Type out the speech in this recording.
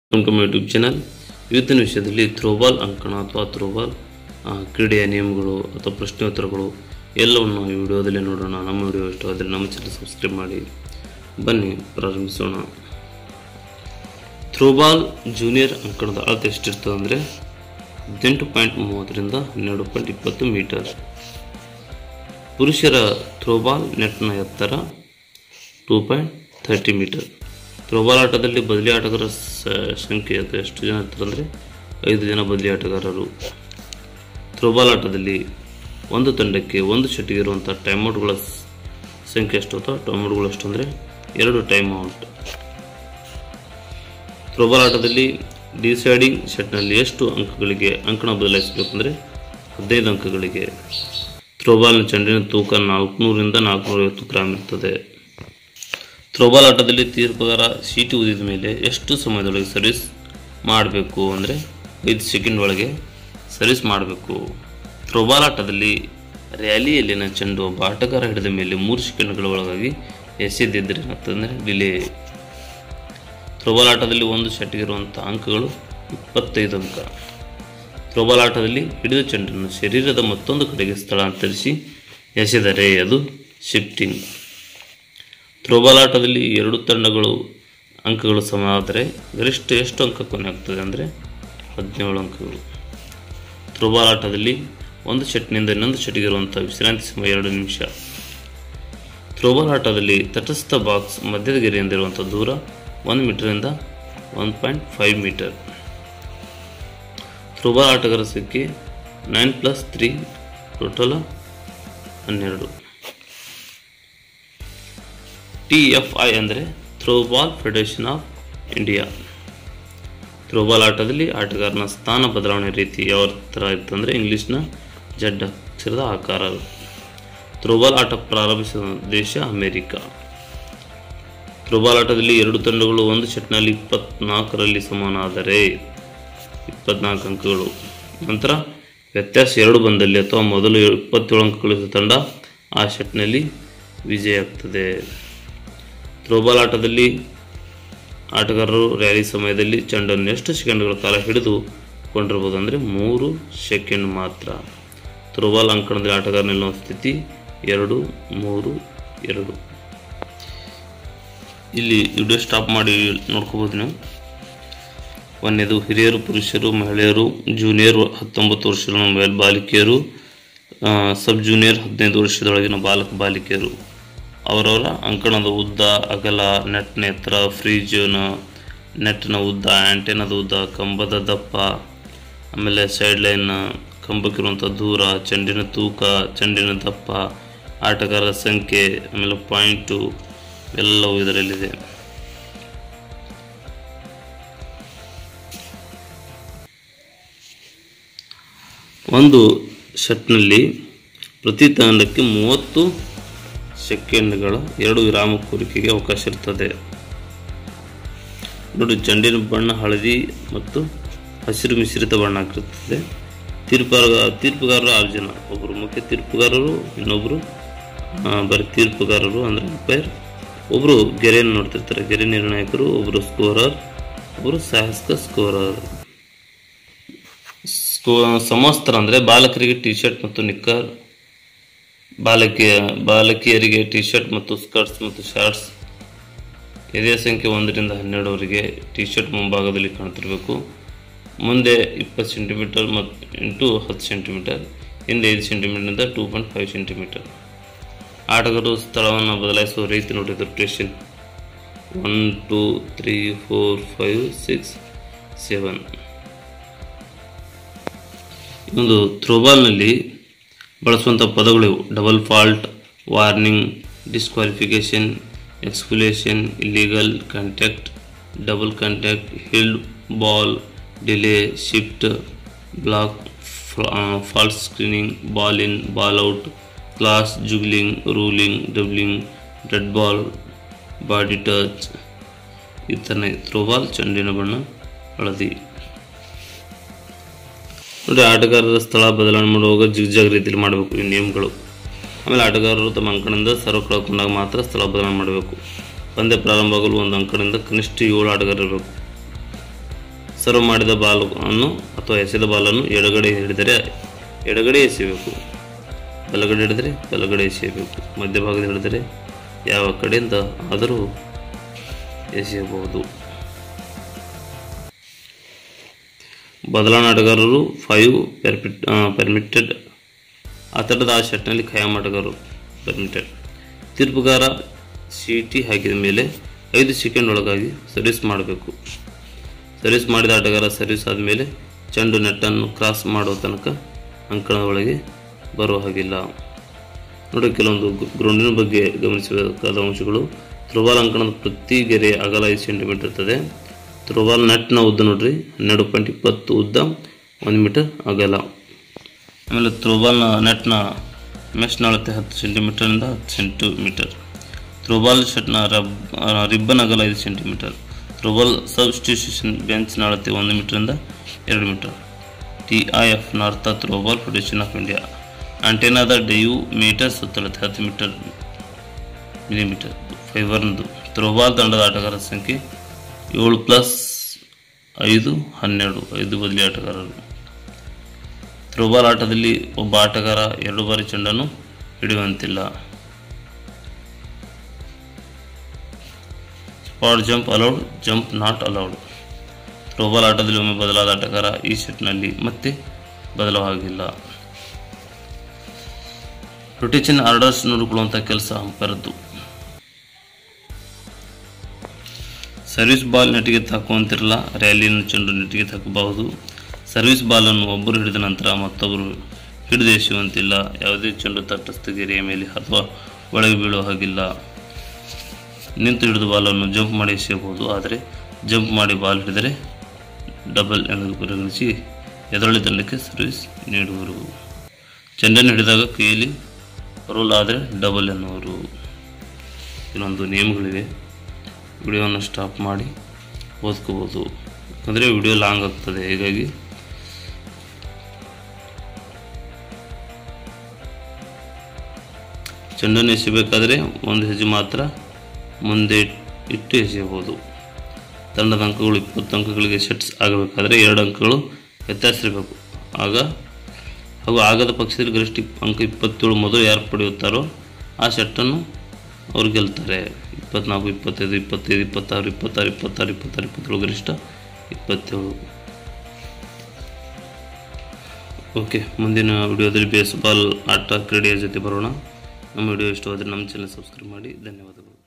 welcome to my YouTube channel ಇವತ್ತಿನ ವಿಷಯದಲ್ಲಿ throwball ಅಂಕಣ ಅಥವಾ ಥ್ರೋಬಾಲ್ ಆ, ಕ್ರೀಡೆಯ ನಿಯಮಗಳು ಅಥವಾ ಪ್ರಶ್ನೋತ್ತರಗಳು ಎಲ್ಲವನ್ನು ಈ ವಿಡಿಯೋದಲ್ಲಿ ನೋಡೋಣ ನಮ್ಮ ವಿಡಿಯೋ ಇಷ್ಟವಾದರೆ ನಮ್ಮ ಚಾನಲ್ ಸಬ್ಸ್ಕ್ರೈಬ್ ಮಾಡಿ ಬನ್ನಿ ಪ್ರಾರಂಭಿಸೋಣ ಥ್ರೋಬಾಲ್ ಜೂನಿಯರ್ ಅಂಕಣದ ಅಳತೆ ಎಷ್ಟಿರ್ತದೆ ಅಂದರೆ ಹದಿನೆಂಟು ಪಾಯಿಂಟ್ ಮೂವತ್ತರಿಂದ ಹನ್ನೆರಡು ಪಾಯಿಂಟ್ ಇಪ್ಪತ್ತು ಮೀಟರ್ ಪುರುಷರ ಥ್ರೋಬಾಲ್ ನೆಟ್ನ ಎತ್ತರ two point thirty metre throwball ಆಟದಲ್ಲಿ ಬದಲಿ ಆಟಗಾರರ ಸ- ಸಂಖ್ಯೆ ಅದು ಎಷ್ಟು ಜನ ಇರ್ತಾರೆ ಅಂದರೆ ಐದು ಜನ ಬದಲಿ ಆಟಗಾರರು ಥ್ರೋಬಾಲ್ ಆಟದಲ್ಲಿ ಒಂದು ತಂಡಕ್ಕೆ ಒಂದು ಶೆಟ್ಟಿಗೆ ಇರುವಂಥ ಟೈಮ್ಔಟ್ಗಳ ಸ್- ಸಂಖ್ಯೆ ಎಷ್ಟು ಅಥವಾ ಟೈಮ್ಔಟ್ಗಳು ಎಷ್ಟು ಅಂದರೆ ಎರಡು ಟೈಮ್ ಔಟ್ ಥ್ರೋಬಾಲ್ ಆಟದಲ್ಲಿ ಡಿಸೈಡಿಂಗ್ ಸೆಟ್ನಲ್ಲಿ ಎಷ್ಟು ಅಂಕಗಳಿಗೆ ಅಂಕಣ ಬದಲಾಯಿಸಬೇಕು ಅಂದರೆ ಹದಿನೈದು ಅಂಕಗಳಿಗೆ ಥ್ರೋಬಾಲ್ನ ಚೆಂಡಿನ ತೂಕ ನಾಲ್ಕುನೂರಿಂದ ನಾಲ್ಕುನೂರೈವತ್ತು ಗ್ರಾಮ್ ಇರ್ತದೆ ಥ್ರೋಬಾಲ್ ಆಟದಲ್ಲಿ ತೀರ್ಪುಗಾರ ಸೀಟಿ ಊದಿದ ಮೇಲೆ ಎಷ್ಟು ಸಮಯದೊಳಗೆ ಸರ್ವಿಸ್ ಮಾಡಬೇಕು ಅಂದರೆ ಐದು ಸೆಕೆಂಡ್ ಒಳಗೆ ಸರ್ವಿಸ್ ಮಾಡಬೇಕು ಥ್ರೋಬಾಲ್ ಆಟದಲ್ಲಿ ರ್ಯಾಲಿಯಲ್ಲಿನ ಚೆಂಡು ಒಬ್ಬ ಆಟಗಾರ ಹಿಡಿದ ಮೇಲೆ ಮೂರು ಸೆಕೆಂಡ್ಗಳ ಒಳಗಾಗಿ ಎಸೆದಿದ್ದರೆ ಅಂತಂದರೆ ಡಿಲೇ ಥ್ರೋಬಾಲ್ ಆಟದಲ್ಲಿ ಒಂದು ಸೆಟ್ಗಿರುವಂಥ ಅಂಕಗಳು ಇಪ್ಪತ್ತೈದು ಅಂಕ ಥ್ರೋಬಾಲ್ ಆಟದಲ್ಲಿ ಹಿಡಿದ ಚೆಂಡನ್ನು ಶರೀರದ ಮತ್ತೊಂದು ಕಡೆಗೆ ಸ್ಥಳಾಂತರಿಸಿ ಎಸೆದರೆ ಅದು ಶಿಫ್ಟಿಂಗ್ ಥ್ರೋಬಾಲ್ ಆಟದಲ್ಲಿ ಎರಡು ತಂಡಗಳು ಅಂಕಗಳು ಸಮ ಆದರೆ ಗರಿಷ್ಠ ಎಷ್ಟು ಅಂಕ ಕೊನೆ ಆಗ್ತದೆ ಅಂದರೆ ಹದಿನೇಳು ಅಂಕಗಳು ಥ್ರೋಬಾಲ್ ಆಟದಲ್ಲಿ ಒಂದು ಸೆಟ್ನಿಂದ ಇನ್ನೊಂದು ಸೆಟ್ಗೆ ಇರುವಂಥ ವಿಶ್ರಾಂತಿ ಸಮಯ ಎರಡು ನಿಮಿಷ ಥ್ರೋಬಾಲ್ ಆಟದಲ್ಲಿ ತಟಸ್ಥ ಬಾಕ್ಸ್ ಮಧ್ಯದ ಗೆರೆಯಿಂದಿರುವಂಥ ದೂರ ಒಂದು ಮೀಟರಿಂದ one point five metre throwball ಆಟಗಾರ ಸಂಖ್ಯೆ ನೈನ್ ಪ್ಲಸ್ ತ್ರೀ ಟೋಟಲ್ ಹನ್ನೆರಡು ಟಿ ಎಫ್ ಐ ಅಂದರೆ throwball federation of India throwball ಆಟದಲ್ಲಿ ಆಟಗಾರನ ಸ್ಥಾನ ಬದಲಾವಣೆ ರೀತಿ ಯಾವ ಥರ ಇತ್ತಂದರೆ ಇಂಗ್ಲೀಷ್ನ ಜಡ್ ಅಕ್ಷರದ ಆಕಾರ ಥ್ರೋಬಾಲ್ ಆಟ ಪ್ರಾರಂಭಿಸಿದ ದೇಶ ಅಮೆರಿಕ ಥ್ರೋಬಾಲ್ ಆಟದಲ್ಲಿ ಎರಡು ತಂಡಗಳು ಒಂದು ಸೆಟ್ನಲ್ಲಿ ಇಪ್ಪತ್ನಾಲ್ಕರಲ್ಲಿ ಸಮಾನಾದರೆ ಇಪ್ಪತ್ನಾಲ್ಕು ಅಂಕಗಳು ನಂತರ ವ್ಯತ್ಯಾಸ ಎರಡು ಬಂದಲ್ಲಿ ಅಥವಾ ಮೊದಲು ಇಪ್ಪತ್ತೇಳು ಅಂಕ ಗಳಿಸಿದ ತಂಡ ಆ ಸೆಟ್ನಲ್ಲಿ ವಿಜಯ ಆಗ್ತದೆ ಥ್ರೋಬಾಲ್ ಆಟದಲ್ಲಿ ಆಟಗಾರರು ರ್ಯಾಲಿ ಸಮಯದಲ್ಲಿ ಚೆಂಡನ್ನು ಎಷ್ಟು ಸೆಕೆಂಡ್ಗಳ ಕಾಲ ಹಿಡಿದು ಕೊಂಡಿರ್ಬೋದು ಅಂದರೆ ಮೂರು ಸೆಕೆಂಡ್ ಮಾತ್ರ ಥ್ರೋಬಾಲ್ ಅಂಕಣದಲ್ಲಿ ಆಟಗಾರ ನಿಲ್ಲುವ ಸ್ಥಿತಿ ಎರಡು ಮೂರು ಎರಡು ಇಲ್ಲಿ ವಿಡಿಯೋ ಸ್ಟಾಪ್ ಮಾಡಿ ನೋಡ್ಕೋಬೋದು ನೀವು ಒಂದನೇದು ಹಿರಿಯರು ಪುರುಷರು ಮಹಿಳೆಯರು ಜೂನಿಯರ್ ಹತ್ತೊಂಬತ್ತು ವರ್ಷದ ಮೊಬೈಲ್ ಬಾಲಿಕೆಯರು ಆ, ಸಬ್ ಜೂನಿಯರ್ ಹದಿನೈದು ವರ್ಷದೊಳಗಿನ ಬಾಲಕ ಬಾಲಿಕೆಯರು ಅವರವರ ಅಂಕಣದ ಉದ್ದ ಅಗಲ ನೆಟ್ನ ಎತ್ತರ ಫ್ರೀ ಝೋನ್ ನೆಟ್ನ ಉದ್ದ ಆ್ಯಂಟೆನದ ಉದ್ದ ಕಂಬದ ದಪ್ಪ ಆಮೇಲೆ ಸೈಡ್ ಲೈನ್ ಕಂಬಕ್ಕಿರುವಂಥ ದೂರ ಚೆಂಡಿನ ತೂಕ ಚೆಂಡಿನ ದಪ್ಪ ಆಟಗಾರರ ಸಂಖ್ಯೆ ಆಮೇಲೆ ಪಾಯಿಂಟು ಎಲ್ಲವೂ ಇದರಲ್ಲಿದೆ ಒಂದು ಶಟ್ನಲ್ಲಿ ಪ್ರತಿ ತಂಡಕ್ಕೆ ಮೂವತ್ತು ಸೆಕೆಂಡ್ಗಳ ಎರಡು ವಿರಾಮ ಕೋರಿಕೆಗೆ ಅವಕಾಶ ಇರ್ತದೆ ನೋಡಿ ಚೆಂಡಿನ ಬಣ್ಣ ಹಳದಿ ಮತ್ತು ಹಸಿರು ಮಿಶ್ರಿತ ಬಣ್ಣ ಆಗಿರುತ್ತದೆ ತೀರ್ಪುಗಾರ ತೀರ್ಪುಗಾರರು ಆರು ಜನ ಒಬ್ಬರು ಮುಖ್ಯ ತೀರ್ಪುಗಾರರು ಇನ್ನೊಬ್ಬರು ಬರೀ ತೀರ್ಪುಗಾರರು ಅಂದರೆ ಅಂಪೈರ್ ಒಬ್ಬರು ಗೆರೆಯನ್ನು ನೋಡ್ತಿರ್ತಾರೆ ಗೆರೆ ನಿರ್ಣಾಯಕರು ಒಬ್ಬರು ಸ್ಕೋರರ್ ಒಬ್ಬರು ಸಾಹಸಿಕ ಸ್ಕೋರರ್ ಸ್ಕೋ ಸಮವಸ್ತ್ರ ಅಂದರೆ ಬಾಲಕರಿಗೆ ಟಿ ಶರ್ಟ್ ಮತ್ತು ನಿಕ್ಕರ್ ಬಾಲಕಿಯ ಬಾಲಕಿಯರಿಗೆ ಟಿ ಶರ್ಟ್ ಮತ್ತು ಸ್ಕರ್ಟ್ಸ್ ಮತ್ತು ಶಾರ್ಟ್ಸ್ ಎದೆಯ ಸಂಖ್ಯೆ ಒಂದರಿಂದ ಹನ್ನೆರಡವರೆಗೆ ಟಿ ಶರ್ಟ್ ಮುಂಭಾಗದಲ್ಲಿ ಕಾಣ್ತಿರಬೇಕು ಮುಂದೆ ಇಪ್ಪತ್ತು ಸೆಂಟಿಮೀಟರ್ ಮತ್ತು ಇಂಟು ಹತ್ತು ಸೆಂಟಿಮೀಟರ್ ಹಿಂದೆ ಐದು ಸೆಂಟಿಮೀಟರ್ನಿಂದ ಟೂ ಪಾಯಿಂಟ್ ಫೈವ್ ಸೆಂಟಿಮೀಟರ್ ಆಟಗಾರರು ಸ್ಥಳವನ್ನು ಬದಲಾಯಿಸುವ ರೀತಿ ನೋಡಿದ rotation one two three four five six seven ಒಂದು ಥ್ರೋಬಾಲ್ನಲ್ಲಿ ಬಳಸುವಂಥ ಪದಗಳಿವು double fault warning disqualification expulsion illegal contact double contact held ball delay shift block false screening ball in ball out class juggling ruling doubling dead ball body touch ಈ ಥರನೇ throwball ಚೆಂಡಿನ ಬಣ್ಣ ಹಳದಿ ನೋಡಿ ಆಟಗಾರರ ಸ್ಥಳ ಬದಲಾವಣೆ ಮಾಡುವಾಗ ಜಿಗ್ಜಾಗ್ ರೀತಿಯಲ್ಲಿ ಮಾಡಬೇಕು ಈ ನಿಯಮಗಳು ಆಮೇಲೆ ಆಟಗಾರರು ತಮ್ಮ ಅಂಕಣದಿಂದ ಸರ್ವ್ ಕಳ್ಕೊಂಡಾಗ ಮಾತ್ರ ಸ್ಥಳ ಬದಲಾವಣೆ ಮಾಡಬೇಕು ಪಂದ್ಯ ಪ್ರಾರಂಭ ಆಗಲು ಒಂದು ಅಂಕಣದಿಂದ ಕನಿಷ್ಠ ಏಳು ಆಟಗಾರರು ಇರಬೇಕು ಸರ್ವ್ ಮಾಡಿದ ಬಾಲನ್ನು ಅಥವಾ ಎಸೆದ ಬಾಲನ್ನು ಎಡಗಡೆ ಹಿಡಿದರೆ ಎಡಗಡೆ ಎಸೆಯಬೇಕು ಬಲಗಡೆ ಹಿಡಿದರೆ ಬಲಗಡೆ ಎಸೆಯಬೇಕು ಮಧ್ಯಭಾಗದ ಹಿಡಿದರೆ ಯಾವ ಕಡೆಯಿಂದ ಆದರೂ ಎಸೆಯಬಹುದು ಬದಲಾವಣೆ ಆಟಗಾರರು ಫೈವ್ ಪರ್ಮಿಟ್ ಪರ್ಮಿಟೆಡ್ ಆಟದ ಆ ಶಟ್ನಲ್ಲಿ ಖಾಯಂ ಆಟಗಾರರು ಪರ್ಮಿಟೆಡ್ ತೀರ್ಪುಗಾರ ಚೀಟಿ ಹಾಕಿದ ಮೇಲೆ ಐದು ಸೆಕೆಂಡ್ ಒಳಗಾಗಿ ಸರ್ವಿಸ್ ಮಾಡಬೇಕು ಸರ್ವಿಸ್ ಮಾಡಿದ ಆಟಗಾರ ಸರ್ವಿಸ್ ಆದಮೇಲೆ ಚೆಂಡು ನೆಟ್ಟನ್ನು ಕ್ರಾಸ್ ಮಾಡುವ ತನಕ ಅಂಕಣದ ಒಳಗೆ ಬರುವ ಹಾಗಿಲ್ಲ ನೋಡಿ ಕೆಲವೊಂದು ಗು- ಗ್ರೌಂಡಿನ ಬಗ್ಗೆ ಗಮನಿಸಬೇಕಾದ ಅಂಶಗಳು ತ್ರೋಬಾಲ್ ಅಂಕಣದ ಪ್ರತಿ ಗೆರೆ ಅಗಲ ಐದು ಸೆಂಟಿಮೀಟರ್ ಇರ್ತದೆ ತ್ರೋಬಾಲ್ ನೆಟ್ನ ಉದ್ದ ನೋಡ್ರಿ ಹನ್ನೆರಡು ಪಾಯಿಂಟ್ ಇಪ್ಪತ್ತು ಉದ್ದ ಒಂದು ಮೀಟರ್ ಅಗಲ ಆಮೇಲೆ ತ್ರೋಬಾಲ್ನ ನೆಟ್ನ ಮೆಷ್ನ ಅಳತೆ ಹತ್ತು ಸೆಂಟಿಮೀಟರಿಂದ ಹತ್ತು ಸೆಂಟಿಮೀಟರ್ ತ್ರೋಬಾಲ್ ಶಟ್ನ ರಬ್ ಆ, ರಿಬ್ಬನ್ ಅಗಲ ಐದು ಸೆಂಟಿಮೀಟರ್ ತ್ರೋಬಾಲ್ ಸಬ್ಸ್ಟಿಟ್ಯೂಷನ್ ಬೆಂಚ್ನ ಅಳತೆ ಒಂದು ಮೀಟರಿಂದ ಎರಡು ಮೀಟರ್ ಟಿ ಐ ಎಫ್ ನಾರ್ಥ ತ್ರೋಬಾಲ್ ಫೆಡರೇಷನ್ ಆಫ್ ಇಂಡಿಯಾ ಆಂಟೆನಾದ ಡಯು ಮೀಟರ್ ಸುತ್ತಳತೆ ಹತ್ತು ಮೀಟರ್ ಮಿಲಿಮೀಟರ್ ಫೈಬರ್ನದು ತ್ರೋಬಾಲ್ ತಂಡದ ಆಟಗಾರರ ಸಂಖ್ಯೆ ಏಳು ಪ್ಲಸ್ ಐದು ಹನ್ನೆರಡು ಐದು ಬದಲಿ ಆಟಗಾರರು ಥ್ರೋಬಾಲ್ ಆಟದಲ್ಲಿ ಒಬ್ಬ ಆಟಗಾರ ಎರಡು ಬಾರಿ ಚೆಂಡನ್ನು ಹಿಡಿಯುವಂತಿಲ್ಲ spot jump allowed jump not allowed throwball ಆಟದಲ್ಲಿ ಒಮ್ಮೆ ಬದಲಾದ ಆಟಗಾರ ಈ ಸೆಟ್ನಲ್ಲಿ ಮತ್ತೆ ಬದಲಾವಾಗಿಲ್ಲ ರೊಟೇಷನ್ ಆರ್ಡರ್ಸ್ ನೋಡಿಕೊಳ್ಳುವಂಥ ಕೆಲಸ ಅಂಪೈರ್ದು ಸರ್ವಿಸ್ ಬಾಲ್ ನೆಟ್ಟಿಗೆ ತಾಕುವಂತಿರಲ್ಲ ರ್ಯಾಲಿಯನ್ನು ಚೆಂಡು ನೆಟ್ಟಿಗೆ ತಾಕಬಹುದು ಸರ್ವಿಸ್ ಬಾಲನ್ನು ಒಬ್ಬರು ಹಿಡಿದ ನಂತರ ಮತ್ತೊಬ್ಬರು ಹಿಡಿದು ಎಸೆಯುವಂತಿಲ್ಲ ಯಾವುದೇ ಚೆಂಡು ತಟಸ್ಥ ಗೆರೆಯ ಮೇಲೆ ಅಥವಾ ಒಳಗೆ ಬೀಳುವ ಹಾಗಿಲ್ಲ ನಿಂತು ಹಿಡಿದ ಬಾಲನ್ನು ಜಂಪ್ ಮಾಡಿ ಎಸೆಯಬಹುದು ಆದರೆ ಜಂಪ್ ಮಾಡಿ ಬಾಲ್ ಹಿಡಿದರೆ ಡಬಲ್ ಎಂದು ಪರಿಗಣಿಸಿ ಎದುರಾಳಿ ತಂಡಕ್ಕೆ ಸರ್ವಿಸ್ ನೀಡುವರು ಚೆಂಡನ್ನು ಹಿಡಿದಾಗ ಕೈಯಲ್ಲಿ ರೋಲ್ ಆದರೆ ಡಬಲ್ ಎನ್ನುವರು ಇನ್ನೊಂದು ನಿಯಮಗಳಿವೆ ವಿಡಿಯೋನ ಸ್ಟಾಪ್ ಮಾಡಿ ಓದ್ಕೋಬೋದು ಯಾಕಂದರೆ ವಿಡಿಯೋ ಲಾಂಗ್ ಆಗ್ತದೆ ಹೀಗಾಗಿ ಚೆಂಡನ್ನು ಎಸೆಯಬೇಕಾದರೆ ಒಂದು ಹೆಜ್ಜೆ ಮಾತ್ರ ಮುಂದೆ ಇಟ್ಟು ಎಸೆಯಬಹುದು ತಂಡದ ಅಂಕಗಳು ಇಪ್ಪತ್ತು ಅಂಕಗಳಿಗೆ ಸೆಟ್ಸ್ ಆಗಬೇಕಾದರೆ ಎರಡು ಅಂಕಗಳು ವ್ಯತ್ಯಾಸರಿರಬೇಕು ಆಗ ಹಾಗೂ ಆಗದ ಪಕ್ಷದಲ್ಲಿ ಗರಿಷ್ಠ ಅಂಕ ಇಪ್ಪತ್ತೇಳು ಮೊದಲು ಯಾರು ಪಡೆಯುತ್ತಾರೋ ಆ ಸೆಟ್ಟನ್ನು ಅವ್ರು ಗೆಲ್ತಾರೆ ಇಪ್ಪತ್ನಾಲ್ಕು ಇಪ್ಪತ್ತೈದು ಇಪ್ಪತ್ತೈದು ಇಪ್ಪತ್ತಾರು ಇಪ್ಪತ್ತಾರು ಇಪ್ಪತ್ತಾರು ಇಪ್ಪತ್ತಾರು ಇಪ್ಪತ್ತೇಳು ಗರಿಷ್ಠ ಇಪ್ಪತ್ತೇಳು ಓಕೆ ಮುಂದಿನ ವಿಡಿಯೋದಲ್ಲಿ ಬೇಸ್ಬಾಲ್ ಆಟ ಕ್ರೀಡೆಯ ಜೊತೆ ಬರೋಣ ನಮ್ಮ ವಿಡಿಯೋ ಇಷ್ಟವಾದರೆ ನಮ್ಮ ಚಾನಲ್ ಸಬ್ಸ್ಕ್ರೈಬ್ ಮಾಡಿ ಧನ್ಯವಾದಗಳು